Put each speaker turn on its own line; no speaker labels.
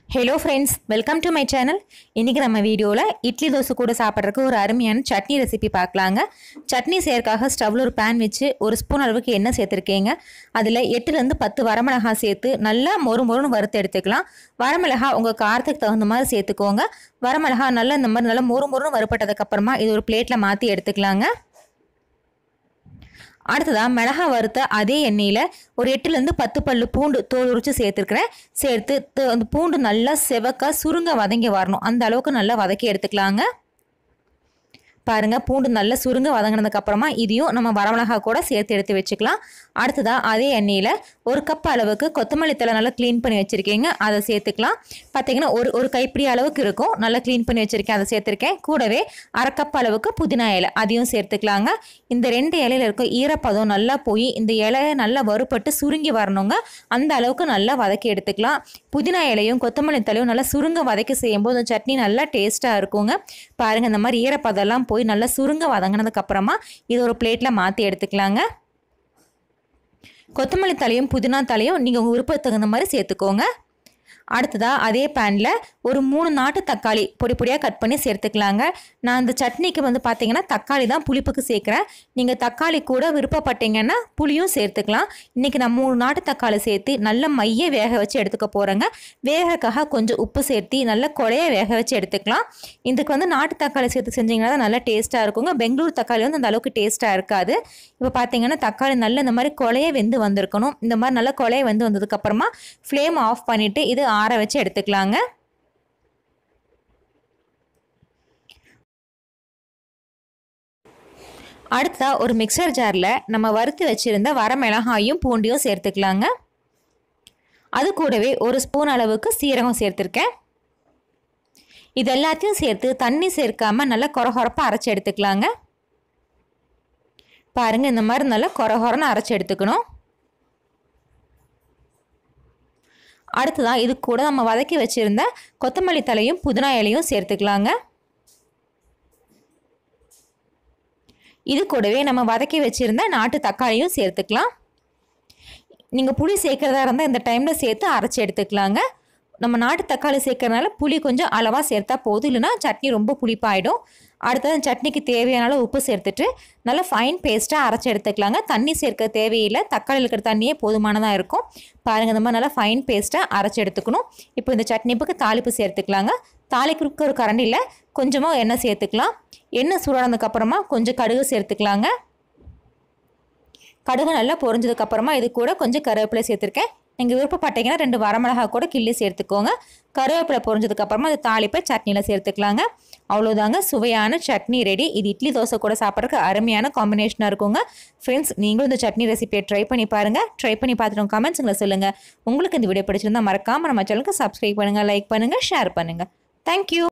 hello friends welcome to my channel இன்றைக்கி நம்ம வீடியோவில் இட்லி தோசை கூட சாப்பிட்றதுக்கு ஒரு அருமையான சட்னி ரெசிபி பார்க்கலாங்க சட்னி செய்யறதுக்காக ஸ்டவ்வில் ஒரு பேன் வச்சு ஒரு ஸ்பூன் அளவுக்கு எண்ணெய் சேர்த்துருக்கீங்க அதில் எட்டுலேருந்து பத்து வரமிளகாய் சேர்த்து நல்லா மொறு மொறுன்னு வறுத்து எடுத்துக்கலாம் வரமிளகாய் உங்கள் காரத்துக்கு தகுந்த மாதிரி சேர்த்துக்கோங்க வரமிளகாய் நல்லா இந்த மாதிரி நல்லா மொறு மொறுன்னு வறுப்பட்டதுக்கப்புறமா இது ஒரு பிளேட்டில் மாற்றி எடுத்துக்கலாங்க அடுத்ததாக மிளகா வறுத்த அதே எண்ணெயில் ஒரு எட்டுலேருந்து பத்து பல்லு பூண்டு தோல் உரித்து சேர்த்துருக்குறேன் சேர்த்து த- அந்த பூண்டு நல்லா செவக்க சுருங்க வதங்கி வரணும் அந்த அளவுக்கு நல்லா வதக்கி எடுத்துக்கலாங்க பாருங்க பூண்டு நல்லா சுருங்க வதங்கினதுக்கு அப்புறமா இதையும் நம்ம வரமிளகா கூட சேர்த்து எடுத்து வச்சுக்கலாம் அடுத்ததா அதே எண்ணெயில் ஒரு கப் அளவுக்கு கொத்தமல்லி தழை நல்லா க்ளீன் பண்ணி வச்சுருக்கீங்க அதை சேர்த்துக்கலாம் பார்த்தீங்கன்னா ஒரு ஒரு கைப்பிடி அளவுக்கு இருக்கும் நல்லா க்ளீன் பண்ணி வச்சுருக்கேன் அதை சேர்த்துருக்கேன் கூடவே அரை கப் அளவுக்கு புதினா இலை அதையும் சேர்த்துக்கலாங்க இந்த ரெண்டு இலையில இருக்க ஈரப்பதம் நல்லா போய் இந்த இலையை நல்லா வறுபட்டு சுருங்கி வரணுங்க அந்த அளவுக்கு நல்லா வதக்கி எடுத்துக்கலாம் புதினா இலையும் கொத்தமல்லி தலையும் நல்லா சுருங்க வதக்கி செய்யும்போது அந்த சட்னி நல்லா டேஸ்ட்டாக இருக்குங்க பாருங்கள் இந்த மாதிரி ஈரப்பதெல்லாம் போய் நல்லா சுருங்க வதங்கினதுக்கு அப்புறமா இது ஒரு பிளேட்டில் மாற்றி எடுத்துக்கலாங்க கொத்தமல்லி தலையும் புதினா தலையும் நீங்கள் உங்கள் விருப்பத்துக்கு தகுந்த மாதிரி சேர்த்துக்கோங்க அடுத்ததாக அதே பேனில் ஒரு மூணு நாட்டு தக்காளி பொடி பொடியாக கட் பண்ணி சேர்த்துக்கலாங்க நான் இந்த சட்னிக்கு வந்து பார்த்தீங்கன்னா தக்காளி தான் புளிப்புக்கு சேர்க்குறேன் நீங்கள் தக்காளி கூட விருப்பப்பட்டீங்கன்னா புளியும் சேர்த்துக்கலாம் இன்றைக்கி நான் மூணு நாட்டு தக்காளி சேர்த்து நல்ல மைய வேக வச்சு எடுத்துக்க போகிறேங்க வேகக்காக கொஞ்சம் உப்பு சேர்த்து நல்ல கொலைய வேக வச்சு எடுத்துக்கலாம் இதுக்கு வந்து நாட்டு தக்காளி சேர்த்து செஞ்சீங்கன்னா தான் நல்லா டேஸ்ட்டாக இருக்குங்க பெங்களூர் தக்காளி வந்து அந்த அளவுக்கு டேஸ்ட்டாக இருக்காது இப்போ பார்த்தீங்கன்னா தக்காளி நல்ல இந்த மாதிரி கொலைய வெந்து வந்திருக்கணும் இந்த மாதிரி நல்லா கொலைய வெந்து வந்ததுக்கப்புறமா ஃப்ளேம் ஆஃப் பண்ணிவிட்டு இது ஆற வச்சு எடுத்துக்கலாங்க அடுத்ததாக ஒரு மிக்சர் ஜாரில் நம்ம வறுத்து வச்சுருந்த வரமிளகாயும் பூண்டியும் சேர்த்துக்கலாங்க அது கூடவே ஒரு ஸ்பூன் அளவுக்கு சீரகம் சேர்த்துருக்கேன் இது எல்லாத்தையும் சேர்த்து தண்ணி சேர்க்காம நல்லா கொரகொரப்பாக அரைச்சி எடுத்துக்கலாங்க பாருங்க இந்த மாதிரி நல்லா கொரகொரன்னு அரைச்சி எடுத்துக்கணும் அடுத்ததான் இது கூட நம்ம வதக்கி வச்சுருந்த கொத்தமல்லி தலையும் புதினா இலையும் சேர்த்துக்கலாங்க இது கூடவே நம்ம வதக்கி வச்சுருந்த நாட்டு தக்காளியும் சேர்த்துக்கலாம் நீங்கள் புளி சேர்க்குறதா இருந்தால் இந்த டைமில் சேர்த்து அரைச்சி எடுத்துக்கலாங்க நம்ம நாட்டு தக்காளி சேர்க்கறனால புளி கொஞ்சம் அளவாக சேர்த்தா போதும் இல்லைன்னா சட்னி ரொம்ப புளிப்பாயிடும் அடுத்தது அந்த சட்னிக்கு தேவையான அளவு உப்பு சேர்த்துட்டு நல்லா ஃபைன் பேஸ்ட்டாக அரைச்சி எடுத்துக்கலாங்க தண்ணி சேர்க்க தேவையில்லை தக்காளியில் இருக்கிற தண்ணியே போதுமானதாக இருக்கும் பாருங்கள் இந்த மாதிரி நல்லா ஃபைன் பேஸ்ட்டாக அரைச்சி எடுத்துக்கணும் இப்போ இந்த சட்னிப்புக்கு தாளிப்பு சேர்த்துக்கலாங்க தாளிக்கிறதுக்கு ஒரு கரண்டியில் கொஞ்சமாக எண்ணெய் சேர்த்துக்கலாம் எண்ணெய் சூடானதுக்கப்புறமா கொஞ்சம் கடுகு சேர்த்துக்கலாங்க கடுகு நல்லா பொரிஞ்சதுக்கப்புறமா இது கூட கொஞ்சம் கருவேப்பிலை சேர்த்துருக்கேன் நீங்கள் விருப்பப்பட்டீங்கன்னா ரெண்டு வரமிளகா கூட கிள்ளி சேர்த்துக்கோங்க கருவேப்பிலை பொரிஞ்சதுக்கப்புறமா அது தாளிப்பை சட்னியில் சேர்த்துக்கலாங்க அவ்வளோதாங்க சுவையான சட்னி ரெடி இது இட்லி தோசை கூட சாப்பிட்றதுக்கு அருமையான காம்பினேஷனாக இருக்குங்க ஃப்ரெண்ட்ஸ் நீங்களும் இந்த சட்னி ரெசிபியை ட்ரை பண்ணி பாருங்கள் ட்ரை பண்ணி பார்த்துட்டு கமெண்ட்ஸுங்களை சொல்லுங்கள் உங்களுக்கு இந்த வீடியோ பிடிச்சிருந்தா மறக்காமல் நம்ம சேனலுக்கு சப்ஸ்கிரைப் பண்ணுங்கள் லைக் பண்ணுங்கள் ஷேர் பண்ணுங்கள் தேங்க்யூ